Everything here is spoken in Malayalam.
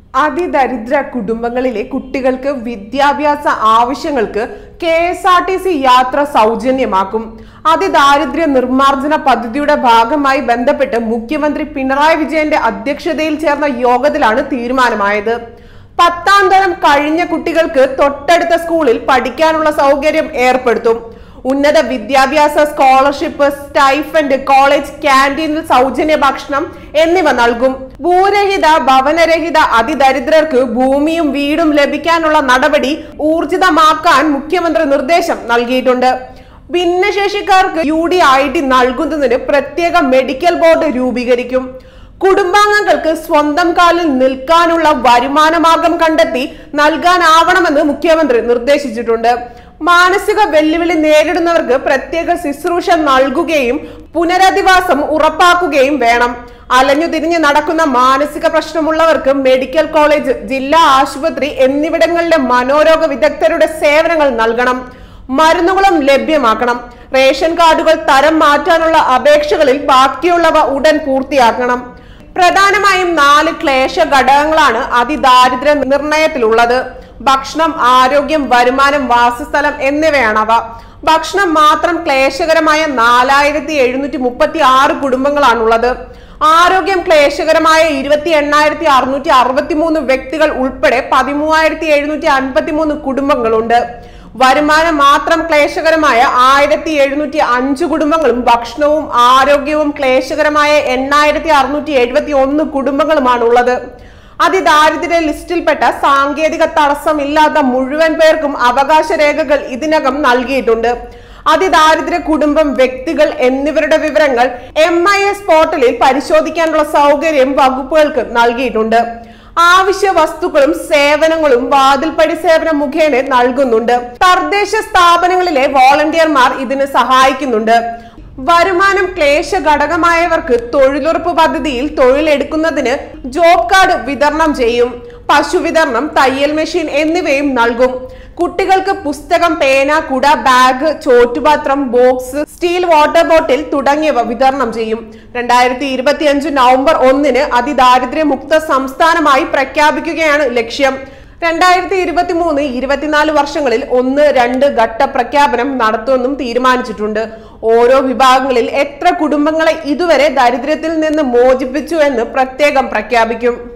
അതിദരിദ്ര കുടുംബങ്ങളിലെ കുട്ടികൾക്ക് വിദ്യാഭ്യാസ ആവശ്യങ്ങൾക്ക് K S R T C യാത്ര സൗജന്യമാക്കും അതിദാരിദ്ര്യ നിർമ്മാർജ്ജന പദ്ധതിയുടെ ഭാഗമായി ബന്ധപ്പെട്ട് മുഖ്യമന്ത്രി പിണറായി വിജയന്റെ അധ്യക്ഷതയിൽ ചേർന്ന യോഗത്തിലാണ് തീരുമാനമായത് പത്താം തരം കഴിഞ്ഞ കുട്ടികൾക്ക് തൊട്ടടുത്ത സ്കൂളിൽ പഠിക്കാനുള്ള സൗകര്യം ഏർപ്പെടുത്തും ഉന്നത വിദ്യാഭ്യാസ സ്കോളർഷിപ്പ് സ്റ്റൈഫൻഡ് കോളേജ് ക്യാൻറ്റീനിൽ സൗജന്യ ഭക്ഷണം എന്നിവ നൽകും ഭൂരഹിത ഭവനരഹിത അതിദരിദ്രർക്ക് ഭൂമിയും വീടും ലഭിക്കാനുള്ള നടപടി ഊർജിതമാക്കാൻ മുഖ്യമന്ത്രി നിർദ്ദേശം നൽകിയിട്ടുണ്ട് ഭിന്നശേഷിക്കാർക്ക് യു ഡി ഐ ഡി നൽകുന്നതിന് പ്രത്യേക മെഡിക്കൽ ബോർഡ് രൂപീകരിക്കും കുടുംബാംഗങ്ങൾക്ക് സ്വന്തം കാലിൽ നിൽക്കാനുള്ള വരുമാന മാർഗം കണ്ടെത്തി നൽകാനാവണമെന്ന് മുഖ്യമന്ത്രി നിർദ്ദേശിച്ചിട്ടുണ്ട് മാനസിക വെല്ലുവിളി നേരിടുന്നവർക്ക് പ്രത്യേക ശുശ്രൂഷ നൽകുകയും പുനരധിവാസം ഉറപ്പാക്കുകയും വേണം അലഞ്ഞു തിരിഞ്ഞ് നടക്കുന്ന മാനസിക പ്രശ്നമുള്ളവർക്ക് മെഡിക്കൽ കോളേജ് ജില്ലാ ആശുപത്രി എന്നിവിടങ്ങളിലെ മനോരോഗ വിദഗ്ധരുടെ സേവനങ്ങൾ നൽകണം മരുന്നുകളും ലഭ്യമാക്കണം റേഷൻ കാർഡുകൾ തരം മാറ്റാനുള്ള അപേക്ഷകളിൽ ബാക്കിയുള്ളവ ഉടൻ പൂർത്തിയാക്കണം പ്രധാനമായും നാല് ക്ലേശ ഘടകങ്ങളാണ് അതിദാരിദ്ര്യ നിർണയത്തിലുള്ളത് ഭക്ഷണം ആരോഗ്യം വരുമാനം വാസസ്ഥലം എന്നിവയാണവ ഭക്ഷണം മാത്രം ക്ലേശകരമായ നാലായിരത്തി എഴുന്നൂറ്റി മുപ്പത്തി ആറ് കുടുംബങ്ങളാണുള്ളത് ആരോഗ്യം ക്ലേശകരമായ ഇരുപത്തി എണ്ണായിരത്തി അറുന്നൂറ്റി അറുപത്തി മൂന്ന് വ്യക്തികൾ ഉൾപ്പെടെ പതിമൂവായിരത്തി എഴുന്നൂറ്റി അൻപത്തി മൂന്ന് കുടുംബങ്ങളുണ്ട് വരുമാനം മാത്രം ക്ലേശകരമായ ആയിരത്തി എഴുന്നൂറ്റി അഞ്ച് കുടുംബങ്ങളും ഭക്ഷണവും ആരോഗ്യവും ക്ലേശകരമായ എണ്ണായിരത്തി അറുന്നൂറ്റി എഴുപത്തി ഒന്ന് കുടുംബങ്ങളുമാണുള്ളത് അതിദാരിദ്ര്യ ലിസ്റ്റിൽപ്പെട്ട സാങ്കേതിക തടസ്സമില്ലാത്ത മുഴുവൻ പേർക്കും അവകാശ രേഖകൾ ഇതിനകം നൽകിയിട്ടുണ്ട് അതിദാരിദ്ര്യ കുടുംബം വ്യക്തികൾ എന്നിവരുടെ വിവരങ്ങൾ എം ഐ എസ് പോർട്ടലിൽ പരിശോധിക്കാനുള്ള സൗകര്യം വകുപ്പുകൾക്ക് നൽകിയിട്ടുണ്ട് ആവശ്യ വസ്തുക്കളും സേവനങ്ങളും വാതിൽപ്പടി സേവനം മുഖേന നൽകുന്നുണ്ട് തദ്ദേശ സ്ഥാപനങ്ങളിലെ വോളണ്ടിയർമാർ ഇതിന് സഹായിക്കുന്നുണ്ട് വരുമാനം ക്ലേശ ഘടകമായവർക്ക് തൊഴിലുറപ്പ് പദ്ധതിയിൽ തൊഴിലെടുക്കുന്നതിന് ജോബ് കാർഡ് വിതരണം ചെയ്യും പശു വിതരണം തയ്യൽ മെഷീൻ എന്നിവയും നൽകും കുട്ടികൾക്ക് പുസ്തകം പേന കുട ബാഗ് ചോറ്റുപാത്രം ബോക്സ് സ്റ്റീൽ വാട്ടർ ബോട്ടിൽ തുടങ്ങിയവ വിതരണം ചെയ്യും രണ്ടായിരത്തി ഇരുപത്തി അഞ്ച് നവംബർ ഒന്നിന് അതിദാരിദ്ര്യമുക്ത സംസ്ഥാനമായി പ്രഖ്യാപിക്കുകയാണ് ലക്ഷ്യം രണ്ടായിരത്തി ഇരുപത്തി മൂന്ന് ഇരുപത്തിനാല് വർഷങ്ങളിൽ ഒന്ന് രണ്ട് ഘട്ട പ്രഖ്യാപനം നടത്തുമെന്നും തീരുമാനിച്ചിട്ടുണ്ട് ഓരോ വിഭാഗങ്ങളിൽ എത്ര കുടുംബങ്ങളെ ഇതുവരെ ദരിദ്ര്യത്തിൽ നിന്ന് മോചിപ്പിച്ചു എന്ന് പ്രത്യേകം പ്രഖ്യാപിക്കും